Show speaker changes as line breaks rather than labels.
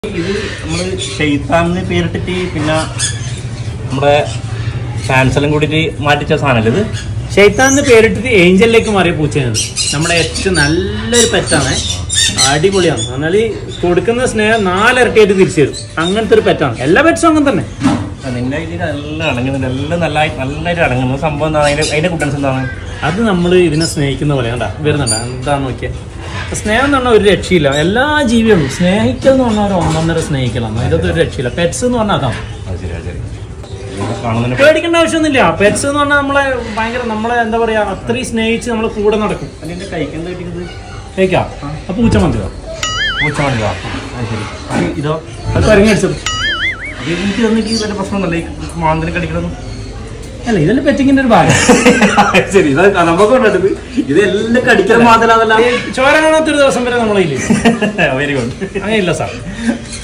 ഇത് നമ്മള് ഷെയ്ത്താന്ന് പേരിട്ടിട്ട് പിന്നെ നമ്മുടെ ഫാൻസെല്ലാം കൂടിയിട്ട് മാറ്റിച്ച സാധനമല്ലേ ഇത്
ഷെയ്ത്താന്ന് പേരിട്ടിട്ട് ഏഞ്ചലിലേക്ക് മാറിയ പൂച്ചയാണ് നമ്മുടെ ഏറ്റവും നല്ലൊരു പെറ്റാണ് അടിപൊളിയാണ് എന്നാൽ ഈ കൊടുക്കുന്ന സ്നേഹം നാലിരട്ടിയായിട്ട് തിരിച്ചു തരും അങ്ങനത്തെ ഒരു പെറ്റാണ് എല്ലാ പെറ്റ്സും അങ്ങനെ തന്നെ
ആ, നിന്റെ ഇതിൽ എല്ലാം അടങ്ങുന്നുണ്ട് എല്ലാം നല്ലതായി നല്ലതായിട്ട് അടങ്ങുന്നു സംഭവം എന്താണ് അതിന്റെ അതിന്റെ കുട്ടൻസ് എന്താണ്
അത് നമ്മൾ ഇതിനെ സ്നേഹിക്കുന്ന പോലെ കണ്ടാ വരുന്നുണ്ടാ എന്താന്ന് നോക്കിയാൽ സ്നേഹം എന്ന് പറഞ്ഞാൽ ഒരു രക്ഷയില്ല എല്ലാ ജീവികളും സ്നേഹിക്കൽ എന്ന് പറഞ്ഞാൽ ഒരു ഒന്നൊന്നര സ്നേഹിക്കലാണ് ഇതൊക്കെ ഒരു രക്ഷയില്ല പെറ്റ്സ് എന്ന് പറഞ്ഞാൽ അതാണ്
അത് ശരി അത് ശരി ഇതിനെ കാണുന്നതിന്
പേടിക്കേണ്ട ആവശ്യമൊന്നുമില്ല പെറ്റ്സ് എന്ന് പറഞ്ഞാൽ നമ്മളെ ഭയങ്കര നമ്മളെ എന്താ പറയാ അത്രയും സ്നേഹിച്ച് നമ്മൾ കൂടെ നടക്കും
അതിന്റെ കൈക്ക് എന്താ കിട്ടിയത്
കേൾക്കാം അപ്പൊ പൂച്ച മതിയോ
പൂച്ച മതിയോ അത് ശരി അത് ഇതോ
അത് പരിങ്ങടിച്ചത്
അത് എനിക്ക് തന്നിട്ട് വലിയ പ്രശ്നമൊന്നുമല്ല ഈ മാന്തിനെ കടിക്കണമെന്ന്
അല്ല ഇതെല്ലാം പെറ്റിങ്ങിന്റെ ഒരു ഭാഗം
ശരി ഇത് നമുക്ക് കണ്ടത് ഇതെല്ലാം കടിക്കാൻ മാതലാന്നല്ല
ചോര കാണാത്തൊരു ദിവസം വരെ നമ്മളെ ഇല്ലേ
വെരി ഗുഡ്
അങ്ങനെയില്ല സാർ